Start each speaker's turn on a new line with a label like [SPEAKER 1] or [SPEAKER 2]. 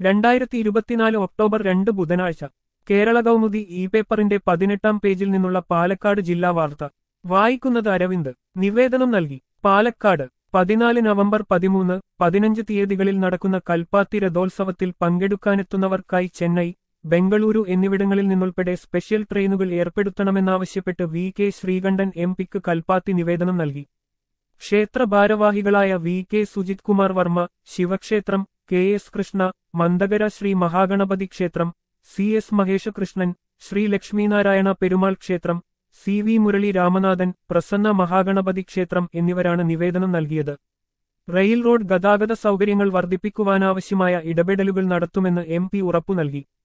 [SPEAKER 1] രണ്ടായിരത്തി ഇരുപത്തിനാല് ഒക്ടോബർ രണ്ട് ബുധനാഴ്ച കേരള കൗമുദി ഇ പേപ്പറിന്റെ പതിനെട്ടാം പേജിൽ നിന്നുള്ള പാലക്കാട് ജില്ലാ വാർത്ത വായിക്കുന്നത് അരവിന്ദ് നിവേദനം നൽകി പാലക്കാട് പതിനാല് നവംബർ പതിമൂന്ന് പതിനഞ്ച് തീയതികളിൽ നടക്കുന്ന കൽപ്പാത്തി രഥോത്സവത്തിൽ പങ്കെടുക്കാനെത്തുന്നവർക്കായി ചെന്നൈ ബംഗളൂരു എന്നിവിടങ്ങളിൽ നിന്നുൾപ്പെടെ സ്പെഷ്യൽ ട്രെയിനുകൾ ഏർപ്പെടുത്തണമെന്നാവശ്യപ്പെട്ട് വി കെ ശ്രീകണ്ഠൻ എം പിക്ക് കൽപ്പാത്തി നിവേദനം നൽകി ക്ഷേത്ര ഭാരവാഹികളായ വി കെ സുജിത് കുമാർ വർമ്മ ശിവക്ഷേത്രം കെ എസ് കൃഷ്ണ മന്ദകര ശ്രീ മഹാഗണപതി ക്ഷേത്രം സി എസ് മഹേശകൃഷ്ണൻ ശ്രീ ലക്ഷ്മീനാരായണ പെരുമാൾ ക്ഷേത്രം സി വി മുരളി രാമനാഥൻ പ്രസന്ന മഹാഗണപതി ക്ഷേത്രം എന്നിവരാണ് നിവേദനം നൽകിയത് റെയിൽ റോഡ് ഗതാഗത സൗകര്യങ്ങൾ വർദ്ധിപ്പിക്കുവാനാവശ്യമായ ഇടപെടലുകൾ നടത്തുമെന്ന് എം പി ഉറപ്പു നൽകി